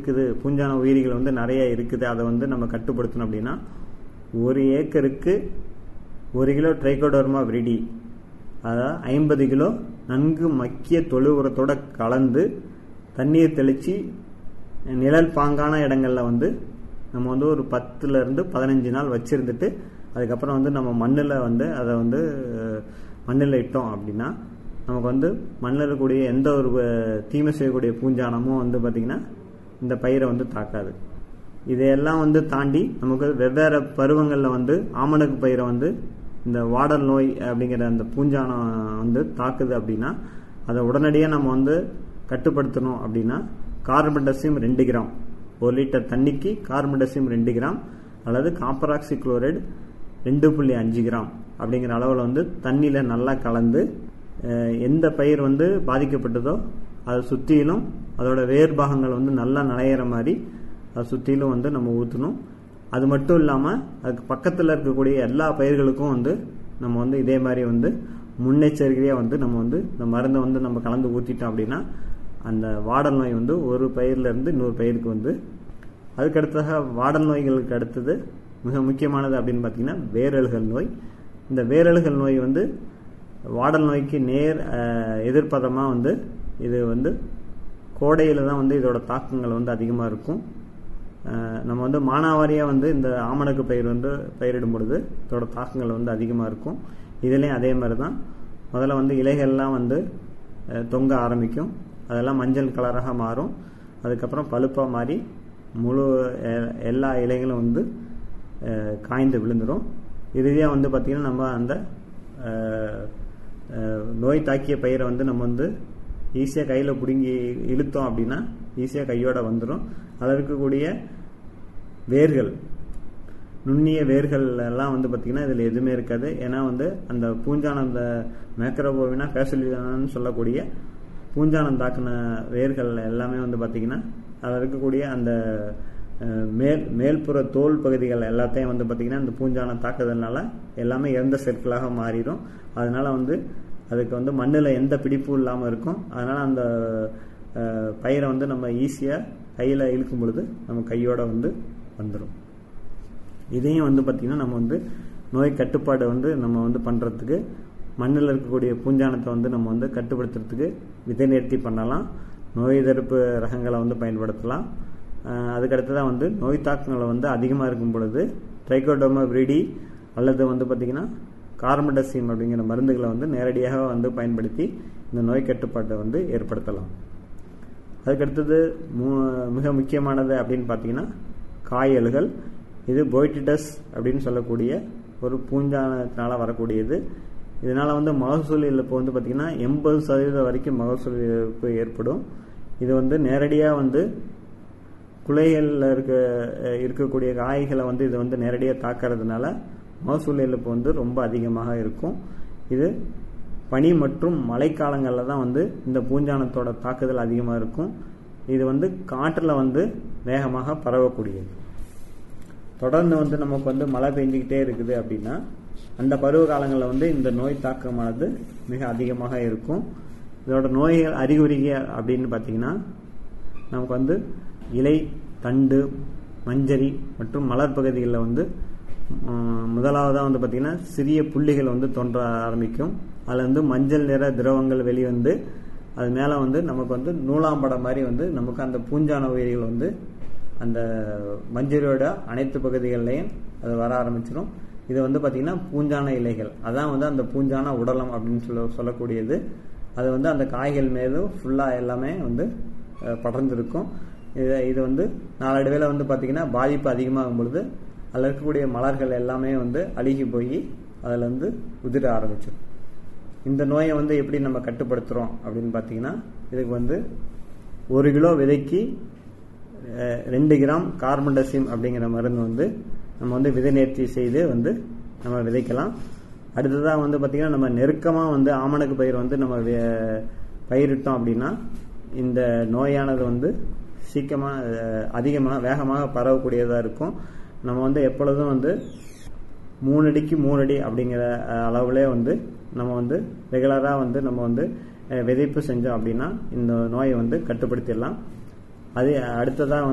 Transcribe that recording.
இருக்குது பூஞ்சான உயிரிகள் வந்து நிறைய இருக்குது அதை வந்து நம்ம கட்டுப்படுத்தணும் அப்படின்னா ஒரு ஏக்கருக்கு ஒரு கிலோ ட்ரைகோடர்மா விரிடி அதாவது ஐம்பது கிலோ நன்கு மக்கிய தொழு உரத்தோட கலந்து தண்ணீர் தெளித்து நிழல் பாங்கான இடங்கள்ல வந்து நம்ம வந்து ஒரு பத்துல இருந்து பதினஞ்சு நாள் வச்சிருந்துட்டு அதுக்கப்புறம் வந்து நம்ம மண்ணில் வந்து அதை வந்து மண்ணில் இட்டோம் அப்படின்னா நமக்கு வந்து மண்ணில் இருக்கக்கூடிய எந்த ஒரு அஹ், தீமை செய்யக்கூடிய பூஞ்சானமும் வந்து பார்த்திங்கன்னா இந்த பயிரை வந்து தாக்காது இதையெல்லாம் வந்து தாண்டி நமக்கு வெவ்வேறு பருவங்களில் வந்து ஆமணக்கு பயிரை வந்து இந்த வாடல் நோய் அப்படிங்கிற அந்த பூஞ்சானம் வந்து தாக்குது அப்படின்னா அதை உடனடியாக நம்ம வந்து கட்டுப்படுத்தணும் அப்படின்னா கார்பன் டசியம் ரெண்டு கிராம் ஒரு லிட்டர் தண்ணிக்கு கார்பன் டசியம் ரெண்டு கிராம் அல்லது காப்பராக்சி குளோரைடு ரெண்டு புள்ளி அஞ்சு கிராம் அப்படிங்கிற அளவில் வந்து தண்ணியில் நல்லா கலந்து அஹ், எந்த பயிர் வந்து பாதிக்கப்பட்டதோ அதை சுற்றிலும் அதோட வேர் பாகங்கள் வந்து நல்லா நனையிற மாதிரி அதை சுற்றிலும் வந்து நம்ம ஊற்றணும் அது மட்டும் இல்லாமல் அதுக்கு பக்கத்தில் இருக்கக்கூடிய எல்லா பயிர்களுக்கும் வந்து நம்ம வந்து இதே மாதிரி வந்து முன்னெச்சரிக்கையாக வந்து நம்ம வந்து இந்த மருந்தை வந்து நம்ம கலந்து ஊற்றிட்டோம் அப்படின்னா அந்த வாடல் நோய் வந்து ஒரு பயிர்ல இருந்து இன்னொரு பயிருக்கு வந்து அதுக்கு அடுத்ததாக வாடல் நோய்களுக்கு அடுத்தது மிக முக்கியமானது அப்படின்னு பார்த்தீங்கன்னா வேரல்கள் நோய் இந்த வேரல்கள் நோய் வந்து வாடல் நோய்க்கு நேர் அஹ், எதிர்ப்பதமாக வந்து இது வந்து கோடையில் தான் வந்து இதோட தாக்கங்கள் வந்து அதிகமாக இருக்கும் அஹ், நம்ம வந்து மானாவாரியாக வந்து இந்த ஆமணக்கு பயிர் வந்து பயிரிடும் பொழுது இதோட தாக்கங்கள் வந்து அதிகமாக இருக்கும் இதுலேயும் அதே மாதிரி தான் முதல்ல வந்து இலைகள்லாம் வந்து அஹ், தொங்க ஆரம்பிக்கும் அதெல்லாம் மஞ்சள் கலராக மாறும் அதுக்கப்புறம் பழுப்பாக மாறி முழு எ- எல்லா இலைகளும் வந்து அஹ், காய்ந்து விழுந்துடும் இறுதியாக வந்து பார்த்திங்கன்னா நம்ம அந்த அஹ், அஹ், நோய் தாக்கிய பயிரை வந்து நம்ம வந்து ஈஸியாக கையில் பிடுங்கி இழுத்தோம் அப்படின்னா ஈஸியாக கையோட வந்துடும் அதில் இருக்கக்கூடிய வேர்கள் நுண்ணிய வேர்கள் எல்லாம் வந்து பார்த்திங்கன்னா இதில் எதுவுமே இருக்காது ஏன்னா வந்து அந்த பூஞ்சானம் அந்த மேக்ரோபோவினா ஃபேசிலிட்டான்னு சொல்லக்கூடிய பூஞ்சானம் தாக்கின வேர்கள் எல்லாமே வந்து பார்த்திங்கன்னா அதில் இருக்கக்கூடிய அந்த அஹ், மேல் மேல்புற தோல் பகுதிகள் எல்லாத்தையும் வந்து பார்த்திங்கன்னா இந்த பூஞ்சானம் தாக்குதல்னால எல்லாமே இறந்த செற்களாக மாறிடும் அதனால வந்து அதுக்கு வந்து மண்ணில் எந்த பிடிப்பும் இல்லாமல் இருக்கும் அதனால அந்த அஹ், பயிரை வந்து நம்ம ஈஸியாக கையில் இழுக்கும் பொழுது நம்ம கையோட வந்து வந்துடும் இதையும் வந்து பார்த்திங்கன்னா நம்ம வந்து நோய் கட்டுப்பாடு வந்து நம்ம வந்து பண்ணுறதுக்கு மண்ணில் இருக்கக்கூடிய பூஞ்சானத்தை வந்து நம்ம வந்து கட்டுப்படுத்துறதுக்கு விதை நேர்த்தி பண்ணலாம் நோய் எதிர்ப்பு ரகங்களை வந்து பயன்படுத்தலாம் அஹ் அதுக்கடுத்ததான் வந்து நோய் தாக்கங்களை வந்து அதிகமாக இருக்கும் பொழுது ட்ரைகோடோமா விரிடி அல்லது வந்து பார்த்திங்கன்னா கார்பன்டசியம் அப்படிங்கிற மருந்துகளை வந்து நேரடியாக வந்து பயன்படுத்தி இந்த நோய் கட்டுப்பாட்டை வந்து ஏற்படுத்தலாம் அதுக்கடுத்தது மு- மிக முக்கியமானது அப்படின்னு பார்த்தீங்கன்னா காயல்கள் இது போய்டிடஸ் அப்படின்னு சொல்லக்கூடிய ஒரு பூஞ்சானத்தினால வரக்கூடியது இதனால் வந்து மகசூல் இழப்பு வந்து பார்த்திங்கன்னா எண்பது சதவீதம் வரைக்கும் மகசூல் இழப்பு ஏற்படும் இது வந்து நேரடியாக வந்து குலைகளில் இருக்க அஹ் இருக்கக்கூடிய காய்களை வந்து இது வந்து நேரடியாக தாக்கிறதுனால மகசூல் இழப்பு வந்து ரொம்ப அதிகமாக இருக்கும் இது பனி மற்றும் மழைக்காலங்களில் தான் வந்து இந்த பூஞ்சானத்தோட தாக்குதல் அதிகமாக இருக்கும் இது வந்து காற்றில் வந்து வேகமாக பரவக்கூடியது தொடர்ந்து வந்து நமக்கு வந்து மழை பெஞ்சிக்கிட்டே இருக்குது அப்படின்னா அந்த பருவ காலங்களில் வந்து இந்த நோய் தாக்கமானது மிக அதிகமாக இருக்கும் இதோட நோய்கள் அறிகுறிகள் அப்படின்னு பார்த்தீங்கன்னா நமக்கு வந்து இலை தண்டு மஞ்சரி மற்றும் மலர் பகுதிகளில் வந்து ம், முதலாவதாக வந்து பார்த்திங்கன்னா சிறிய புள்ளிகள் வந்து தோன்ற ஆரம்பிக்கும் அதில் வந்து மஞ்சள் நிற திரவங்கள் வெளிவந்து அது மேலே வந்து நமக்கு வந்து நூலாம்படம் மாதிரி வந்து நமக்கு அந்த பூஞ்சான உயிரிகள் வந்து அந்த மஞ்சரியோட அனைத்து பகுதிகள்லையும் அது வர ஆரம்பிச்சிடும் இது வந்து பார்த்திங்கன்னா பூஞ்சான இலைகள் அதான் வந்து அந்த பூஞ்சான உடலம் அப்படின்னு சொல்ல சொல்லக்கூடியது அது வந்து அந்த காய்கள் மேலும் ஃபுல்லாக எல்லாமே வந்து அஹ், படர்ந்திருக்கும் இது இது வந்து நாளடைவில் வந்து பார்த்திங்கன்னா பாதிப்பு அதிகமாகும் பொழுது அதில் இருக்கக்கூடிய மலர்கள் எல்லாமே வந்து அழுகி போய் அதில் வந்து உதிர ஆரம்பிச்சிடும் இந்த நோயை வந்து எப்படி நம்ம கட்டுப்படுத்துகிறோம் அப்படின்னு பார்த்தீங்கன்னா இதுக்கு வந்து ஒரு கிலோ விதைக்கு அஹ், ரெண்டு கிராம் கார்பன்டசிம் அப்படிங்கிற மருந்து வந்து நம்ம வந்து விதை நேர்த்தி செய்து வந்து நம்ம விதைக்கலாம் அடுத்ததாக வந்து பார்த்திங்கன்னா நம்ம நெருக்கமாக வந்து ஆமணக்கு பயிர் வந்து நம்ம வே- பயிரிட்டோம் அப்படின்னா இந்த நோயானது வந்து சீக்கிரமாக அதிகமாக வேகமாக பரவக்கூடியதாக இருக்கும் நம்ம வந்து எப்பொழுதும் வந்து மூணு அடிக்கு மூணு அடி அப்படிங்கிற அஹ், அளவுலே வந்து நம்ம வந்து ரெகுலராக வந்து நம்ம வந்து அஹ், விதைப்பு செஞ்சோம் அப்படின்னா இந்த நோயை வந்து கட்டுப்படுத்திடலாம் அது அடுத்ததாக